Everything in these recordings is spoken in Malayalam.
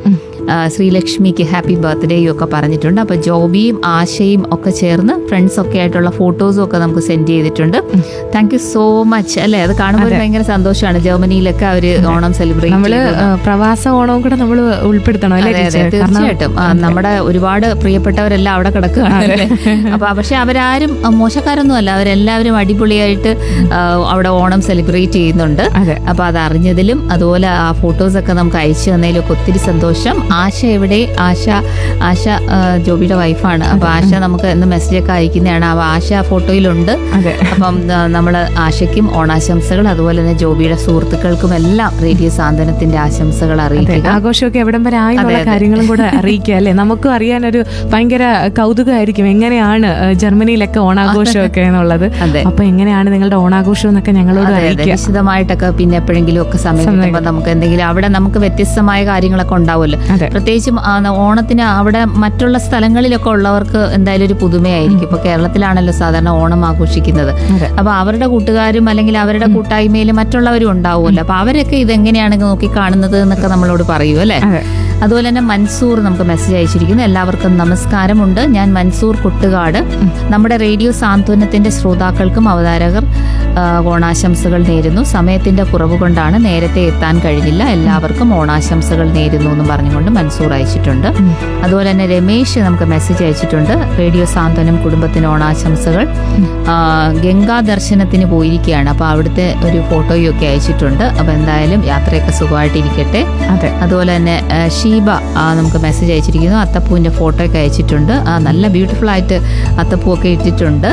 ആ, ശ്രീലക്ഷ്മിക്ക് ഹാപ്പി ബർത്ത്ഡേയും ഒക്കെ പറഞ്ഞിട്ടുണ്ട് അപ്പോൾ ജോബിയും ആശയും ഒക്കെ ചേർന്ന് ഫ്രണ്ട്സ് ഒക്കെ ആയിട്ടുള്ള ഫോട്ടോസും ഒക്കെ നമുക്ക് സെൻഡ് ചെയ്തിട്ടുണ്ട് താങ്ക് യു സോ മച്ച് അല്ലേ അത് കാണുമ്പോൾ ഒരു ഭയങ്കര സന്തോഷമാണ് ജർമ്മനിയിലൊക്കെ അവർ ഓണം സെലിബ്രേറ്റ് നമ്മള് ആ, പ്രവാസ ഓണവും കൂടെ നമ്മൾ ഉൾപ്പെടുത്തണം അല്ലേ അതെ അതെ ടീച്ചർ കാരണം തീർച്ചയായിട്ടും ആ, നമ്മുടെ ഒരുപാട് പ്രിയപ്പെട്ടവരെല്ലാം അവിടെ കിടക്കുകയാണ് അല്ലേ അപ്പൊ പക്ഷെ അവരാരും ആ, മോശക്കാരൊന്നും അല്ല അവരെല്ലാവരും അടിപൊളിയായിട്ട് ആ, അവിടെ ഓണം സെലിബ്രേറ്റ് ചെയ്യുന്നുണ്ട് അതെ അപ്പൊ അത് അറിഞ്ഞതിലും അതുപോലെ ആ ഫോട്ടോസ് ഒക്കെ നമുക്ക് അയച്ചു തന്നതിലും ഒക്കെ ഒത്തിരി സന്തോഷം ആശ എവിടെ ആശ ആശ ആ, ജോബിയുടെ വൈഫാണ് അപ്പൊ ആശ നമുക്ക് എന്ന് മെസ്സേജ് ഒക്കെ അയക്കുന്നതാണ് അപ്പൊ ആശ ആ ഫോട്ടോയിലുണ്ട് അതെ അപ്പം നമ്മൾ ആശയ്ക്കും ഓണാശംസകൾ അതുപോലെ തന്നെ ജോബിയുടെ സുഹൃത്തുക്കൾക്കും എല്ലാം റേഡിയോ സാന്ത്വനത്തിന്റെ ആശംസകൾ അതെ അറിയിക്കുക ആഘോഷമൊക്കെ എവിടം വരെ ആയി എന്നുള്ള കാര്യങ്ങളും കൂടെ അറിയിക്കുക അല്ലേ നമുക്കും അറിയാനൊരു ഭയങ്കര കൗതുകമായിരിക്കും എങ്ങനെയാണ് ആ, ജർമ്മനിയിലൊക്കെ ഓണാഘോഷമൊക്കെ എന്നുള്ളത് അതെ അപ്പൊ എങ്ങനെയാണ് നിങ്ങളുടെ ഓണാഘോഷം എന്നൊക്കെ ഞങ്ങളോട് അതെ, അതെ. അറിയിക്കുക വിശദമായിട്ടൊക്കെ പിന്നെ എപ്പോഴെങ്കിലും ഒക്കെ സമയം കിട്ടുമ്പോൾ നമുക്ക് എന്തെങ്കിലും അവിടെ നമുക്ക് വ്യത്യസ്തമായ കാര്യങ്ങളൊക്കെ ഉണ്ടാവുമല്ലോ അതെ പ്രത്യേകിച്ചും ആ, ന- ഓണത്തിന് അവിടെ മറ്റുള്ള സ്ഥലങ്ങളിലൊക്കെ ഉള്ളവർക്ക് എന്തായാലും ഒരു പുതുമയായിരിക്കും ഇപ്പൊ കേരളത്തിലാണല്ലോ സാധാരണ ഓണം ആഘോഷിക്കുന്നത് അതെ. അപ്പൊ അവരുടെ കൂട്ടുകാരും അല്ലെങ്കിൽ അവരുടെ കൂട്ടായ്മയിൽ മറ്റുള്ളവരും ഉണ്ടാവുമല്ലോ അപ്പൊ അവരൊക്കെ ഇതെങ്ങനെയാണ് നോക്കി കാണുന്നത് എന്നൊക്കെ നമ്മളോട് പറയൂ അല്ലേ അതെ അതുപോലെ തന്നെ മൻസൂർ നമുക്ക് മെസ്സേജ് അയച്ചിരിക്കുന്നു എല്ലാവർക്കും നമസ്കാരമുണ്ട് ഞാൻ മൻസൂർ കുട്ടുകാട് നമ്മുടെ റേഡിയോ സാന്ത്വനത്തിന്റെ ശ്രോതാക്കൾക്കും അവതാരകർ ആ, ഓണാശംസകൾ നേരുന്നു സമയത്തിന്റെ കുറവ് കൊണ്ടാണ് നേരത്തെ എത്താൻ കഴിഞ്ഞില്ല എല്ലാവർക്കും ഓണാശംസകൾ നേരുന്നു എന്ന് പറഞ്ഞുകൊണ്ട് മൻസൂർ അയച്ചിട്ടുണ്ട് അതുപോലെ തന്നെ രമേശ് നമുക്ക് മെസ്സേജ് അയച്ചിട്ടുണ്ട് റേഡിയോ സാന്ത്വനം കുടുംബത്തിന് ഓണാശംസകൾ ആ, ഗംഗാ ദർശനത്തിന് പോയിരിക്കുകയാണ് അപ്പോൾ അവിടുത്തെ ഒരു ഫോട്ടോയും ഒക്കെ അയച്ചിട്ടുണ്ട് അപ്പോൾ എന്തായാലും യാത്രയൊക്കെ സുഖമായിട്ടിരിക്കട്ടെ അതെ അതുപോലെ തന്നെ ആ, ഷീബ ആ, നമുക്ക് മെസ്സേജ് അയച്ചിരിക്കുന്നു അത്തപ്പൂവിന്റെ ഫോട്ടോ ഒക്കെ അയച്ചിട്ടുണ്ട് ആ, നല്ല ബ്യൂട്ടിഫുൾ ആയിട്ട് അത്തപ്പൂ ഒക്കെ ഇട്ടിട്ടുണ്ട്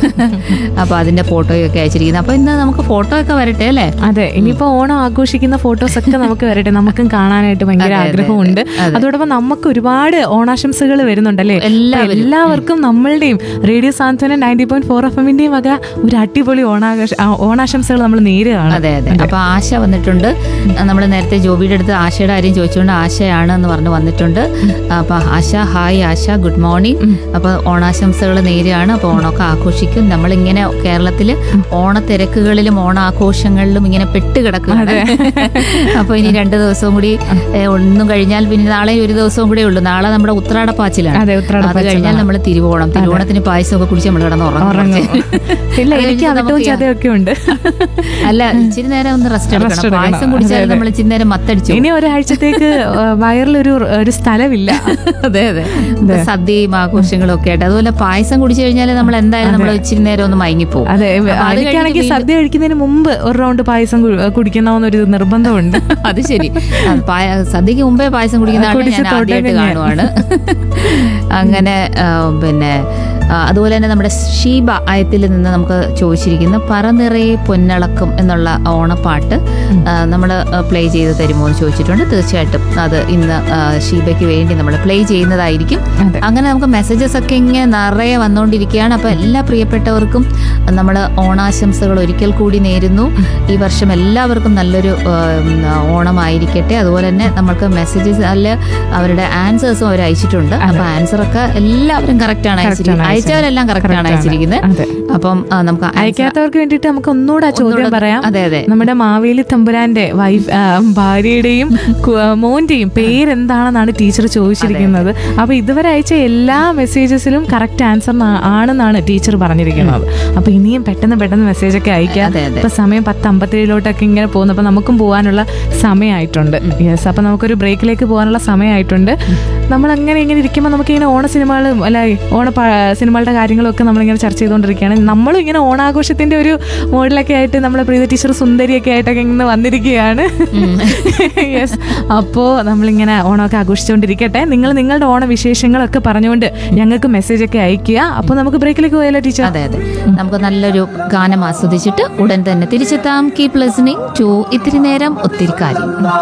അപ്പൊ അതിന്റെ ഫോട്ടോയൊക്കെ അയച്ചിരിക്കുന്നു അപ്പൊ ഇന്ന് നമുക്ക് ഫോട്ടോ ഒക്കെ വരട്ടെ അല്ലേ അതെ ഇനിയിപ്പോ ഓണം ആഘോഷിക്കുന്ന ഫോട്ടോസ് ഒക്കെ നമുക്ക് വരട്ടെ നമുക്കും കാണാനായിട്ട് ഭയങ്കര അതെ, അതെ, ആഗ്രഹമുണ്ട് അതെ. അതോടൊപ്പം നമുക്ക് ഒരുപാട് ഓണാശംസകൾ വരുന്നുണ്ടല്ലേ അപ്പൊ എല്ലാവരും. എല്ലാവർക്കും നമ്മളുടെയും radio Santhwana ninety point four F എമ്മിന്റെയും വക ഒരു അടിപൊളി ഓണാഘോഷ ആ, ഓണാശംസകൾ നമ്മൾ നേരുകയാണ് അതെ അതെ അപ്പൊ ആശ വന്നിട്ടുണ്ട് നമ്മൾ നേരത്തെ ജോബിയുടെ അടുത്ത് ആശയുടെ കാര്യം ചോദിച്ചുകൊണ്ട് ആശയാണ് എന്ന് പറഞ്ഞ് വന്നിട്ടുണ്ട് അപ്പൊ Asha hi Asha good morning അപ്പൊ ഓണാശംസകൾ നേരെയാണ് അപ്പൊ ഓണമൊക്കെ ആഘോഷിക്കും നമ്മളിങ്ങനെ കേരളത്തില് ഓണത്തിരക്കുകളിലും ഓണാഘോഷങ്ങളിലും ഇങ്ങനെ പെട്ട് കിടക്കുകയാണ് അപ്പൊ ഇനി രണ്ട് ദിവസവും കൂടി ഏ, ഒന്നും കഴിഞ്ഞാൽ പിന്നെ നാളെ ഒരു ദിവസവും കൂടെ ഉള്ളൂ നാളെ നമ്മുടെ ഉത്രാടപ്പാച്ചിലാണ് അതെ ഉത്രാടപ്പാച്ചിലാണ്. അത് കഴിഞ്ഞാൽ നമ്മൾ തിരുവോണം തിരുവോണത്തിന് പായസമൊക്കെ കുടിച്ച് നമ്മൾ കിടന്ന് ഉറങ്ങും ഉറങ്ങും. ഇല്ല അത് എനിക്ക് കഴിഞ്ഞ് അവിട്ടവും നമുക്ക് ചതയൊക്കെ ഉണ്ട് അല്ല ഇച്ചിരി നേരം ഒന്ന് റെസ്റ്റ് Rest എടുക്കണം എടുക്കണം. പായസം അതെ, കുടിച്ചാൽ അതെ. നമ്മൾ ഇച്ചിരി നേരം മത്തടിച്ചു ഇനി ഒരാഴ്ചത്തേക്ക് ആ, വയറിലൊരു ഒരു സ്ഥലമില്ല അതെ അതെ ഇപ്പൊ സദ്യയും ആഘോഷങ്ങളും ഒക്കെ ആയിട്ട് അതുപോലെ പായസം കുടിച്ചു കഴിഞ്ഞാൽ നമ്മൾ എന്തായാലും നമ്മൾ ഇച്ചിരി നേരം ഒന്ന് മയങ്ങിപ്പോവും അതെ അപ്പൊ അത് എനിക്കാണെങ്കിൽ കഴിഞ്ഞ് സദ്യ കഴിക്കുന്നതിന് മുമ്പ് ഒരു റൗണ്ട് പായസം കു- കുടിക്കണമെന്നൊരു നിർബന്ധമുണ്ട് അത് ശരി അത് പായ- സദ്യക്ക് മുമ്പേ പായസം കുടിക്കുന്ന ആളെ കുടിച്ച് ഞാൻ ആദ്യമായിട്ട് തുടങ്ങി ഞാൻ. കാണുവാണ് അങ്ങനെ ആ, പിന്നെ ആ, അതുപോലെ തന്നെ നമ്മുടെ ഷീബ അയത്തിൽ നിന്ന് നമുക്ക് ചോദിച്ചിരിക്കുന്നു പറനിറയെ പൊന്നളക്കും എന്നുള്ള ഓണപ്പാട്ട് നമ്മൾ പ്ലേ ചെയ്ത് തരുമോ എന്ന് ചോദിച്ചിട്ടുണ്ട് തീർച്ചയായിട്ടും അത് ഇന്ന് ആ, ഷീബയ്ക്ക് വേണ്ടി നമ്മൾ പ്ലേ ചെയ്യുന്നതായിരിക്കും അതെ. അങ്ങനെ നമുക്ക് മെസ്സേജസ് ഒക്കെ ഇങ്ങനെ നിറയെ വന്നുകൊണ്ടിരിക്കുകയാണ് അപ്പോൾ എല്ലാ പ്രിയപ്പെട്ടവർക്കും നമ്മൾ ഓണാശംസകൾ ഒരിക്കൽ കൂടി നേരുന്നു ഈ വർഷം എല്ലാവർക്കും നല്ലൊരു ആ, ഉം, ഓണമായിരിക്കട്ടെ അതുപോലെ തന്നെ നമ്മൾക്ക് മെസ്സേജസ് അല്ല അവരുടെ ആൻസേഴ്സും അവർ അയച്ചിട്ടുണ്ട് അപ്പൊ ആൻസർ ഒക്കെ എല്ലാവരും കറക്റ്റ് ആണ് അയച്ചിരിക്കുന്നത് അയച്ചവരെല്ലാം കറക്റ്റ് ആണ് അയച്ചിരിക്കുന്നത് അതെ അപ്പം ആ, നമുക്ക് answer- അയക്കാത്തവർക്ക് വേണ്ടിയിട്ട് നമുക്ക് ഒന്നുകൂടെ ആ ചോദ്യം ഒന്നുകൂടെ- പറയാം അതെ അതെ നമ്മുടെ മാവേലി തമ്പുരാന്റെ വൈഫ് ആ, ഭാര്യയുടെയും കു- ആ, മോന്റെയും പേരെന്താണെന്നാണ് ടീച്ചർ ചോദിച്ചിരിക്കുന്നത് അപ്പൊ ഇതുവരെ അയച്ച എല്ലാ മെസ്സേജസിലും കറക്റ്റ് ആൻസർ ആണെന്നാണ് ടീച്ചർ പറഞ്ഞിരിക്കുന്നത് അപ്പൊ ഇനിയും പെട്ടെന്ന് പെട്ടെന്ന് മെസ്സേജ് ഒക്കെ അയക്കാം അതെ അതെ ഇപ്പൊ സമയം പത്ത് അമ്പത്തേഴിലോട്ടൊക്കെ ഇങ്ങനെ പോകുന്നു അപ്പൊ നമുക്കും പോകാനുള്ള സമയമായിട്ടുണ്ട് യെസ് അപ്പൊ നമുക്കൊരു ബ്രേക്കിലേക്ക് പോകാനുള്ള സമയമായിട്ടുണ്ട് നമ്മൾ അങ്ങനെ ഇങ്ങനെ ഇരിക്കുമ്പോൾ നമുക്ക് ഇങ്ങനെ ഓണ സിനിമകളും അല്ല ഓണ പ- സിനിമകളുടെ കാര്യങ്ങളും ഒക്കെ നമ്മളിങ്ങനെ ചർച്ച ചെയ്തുകൊണ്ടിരിക്കുകയാണ് നമ്മളും ഇങ്ങനെ ഓണാഘോഷത്തിന്റെ ഒരു മോഡലൊക്കെ ആയിട്ട് നമ്മളെ പ്രീത ടീച്ചർ സുന്ദരിയൊക്കെ ആയിട്ടൊക്കെ ഇങ്ങനെ വന്നിരിക്കുകയാണ് യെസ് അപ്പോൾ നമ്മളിങ്ങനെ ഓണമൊക്കെ ആഘോഷിച്ചുകൊണ്ടിരിക്കട്ടെ നിങ്ങൾ നിങ്ങളുടെ ഓണ വിശേഷങ്ങളൊക്കെ പറഞ്ഞുകൊണ്ട് ഞങ്ങൾക്ക് മെസ്സേജ് ഒക്കെ അയക്കുക അപ്പോൾ നമുക്ക് ബ്രേക്കിലേക്ക് പോയാലോ ടീച്ചർ അതെ അതെ നമുക്ക് നല്ലൊരു ഗാനം ആസ്വദിച്ചിട്ട് ഉടൻ തന്നെ തിരിച്ചെത്താം കീപ് ലിസണിങ് ടു ഇത്തിരി നേരം ഒത്തിരി കാര്യം